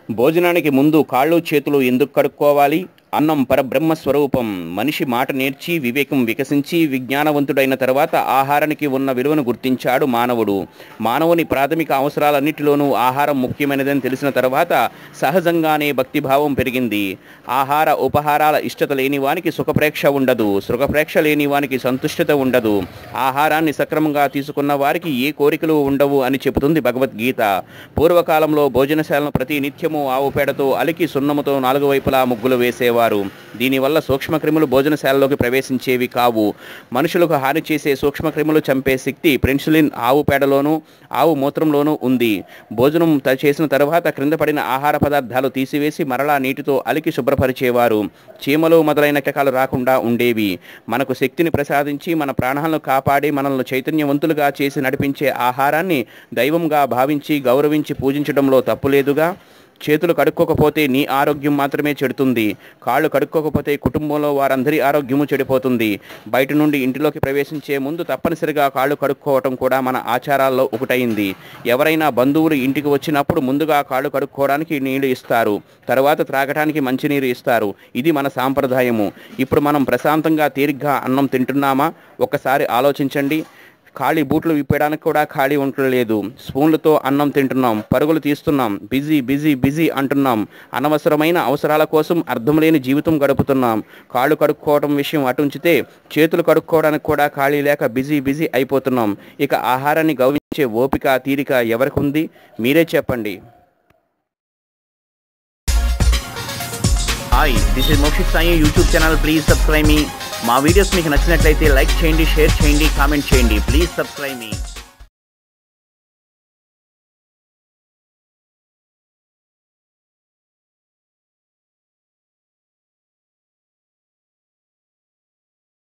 భోజనానికి ముందు కాళ్ళు చేతులు ఎందుకు కడుక్కోవాలి అన్నం పరబ్రహ్మ స్వరూపం మనిషి మాట నేర్చి వివేకం వికసించి విజ్ఞానవంతుడైన తర్వాత ఆహారానికి ఉన్న విలువను గుర్తించాడు మానవుడు మానవుని ప్రాథమిక అవసరాలన్నిటిలోనూ ఆహారం ముఖ్యమైనదని తెలిసిన తర్వాత సహజంగానే భక్తిభావం పెరిగింది ఆహార ఉపహారాల ఇష్టత లేని వానికి సుఖప్రేక్ష ఉండదు సుఖప్రేక్ష లేని వానికి సంతుష్టత ఉండదు ఆహారాన్ని సక్రమంగా తీసుకున్న వారికి ఏ కోరికలు ఉండవు అని చెబుతుంది భగవద్గీత పూర్వకాలంలో భోజనశాలను ప్రతి నిత్యము ఆవు పేడతో అలికి సున్నముతో నాలుగు వైపులా ముగ్గులు వేసేవారు దీనివల్ల సూక్ష్మక్రిములు భోజనశాలలోకి ప్రవేశించేవి కావు మనుషులకు హాని చేసే సూక్ష్మక్రిములు చంపే శక్తి పెన్సిలిన్ ఆవు పేడలోనూ ఆవు మూత్రంలోనూ ఉంది భోజనం త- చేసిన తర్వాత క్రింద పడిన ఆహార పదార్థాలు తీసివేసి మరలా నీటితో అలికి శుభ్రపరిచేవారు చీమలు మొదలైన కీటకాలు రాకుండా ఉండేవి మనకు శక్తిని ప్రసాదించి మన ప్రాణాలను కాపాడి మనల్ని చైతన్యవంతులుగా చేసి నడిపించే ఆహారాన్ని దైవంగా భావించి గౌరవించి పూజించడంలో తప్పులేదుగా చేతులు కడుక్కోకపోతే నీ ఆరోగ్యం మాత్రమే చెడుతుంది కాళ్ళు కడుక్కోకపోతే కుటుంబంలో వారందరి ఆరోగ్యము చెడిపోతుంది బయట నుండి ఇంటిలోకి ప్రవేశించే ముందు తప్పనిసరిగా కాళ్ళు కడుక్కోవటం కూడా మన ఆచారాల్లో ఒకటైంది ఎవరైనా బంధువులు ఇంటికి వచ్చినప్పుడు ముందుగా కాళ్ళు కడుక్కోవడానికి నీళ్లు ఇస్తారు తర్వాత త్రాగటానికి మంచినీరు ఇస్తారు ఇది మన సాంప్రదాయము ఇప్పుడు మనం ప్రశాంతంగా తీరిగ్గా అన్నం తింటున్నామా ఒక్కసారి ఆలోచించండి ఖాళీ బూట్లు విప్పడానికి కూడా ఖాళీ ఉండలేదు స్పూన్లతో అన్నం తింటున్నాం పరుగులు తీస్తున్నాం బిజీ బిజీ బిజీ అంటున్నాం అనవసరమైన అవసరాల కోసం అర్థం లేని జీవితం గడుపుతున్నాం కాళ్ళు కడుక్కోవడం విషయం అటుంచితే చేతులు కడుక్కోవడానికి కూడా ఖాళీ లేక బిజీ బిజీ అయిపోతున్నాం ఇక ఆహారాన్ని గౌరవించే ఓపిక తీరిక ఎవరికి ఉంది మీరే చెప్పండి hi this is Mokshith Sai YouTube channel please subscribe మీ మా వీడియోస్ మీకు నచ్చినట్లయితే లైక్ చేయండి షేర్ చేయండి కామెంట్ చేయండి ప్లీజ్ సబ్స్క్రైబ్ మీ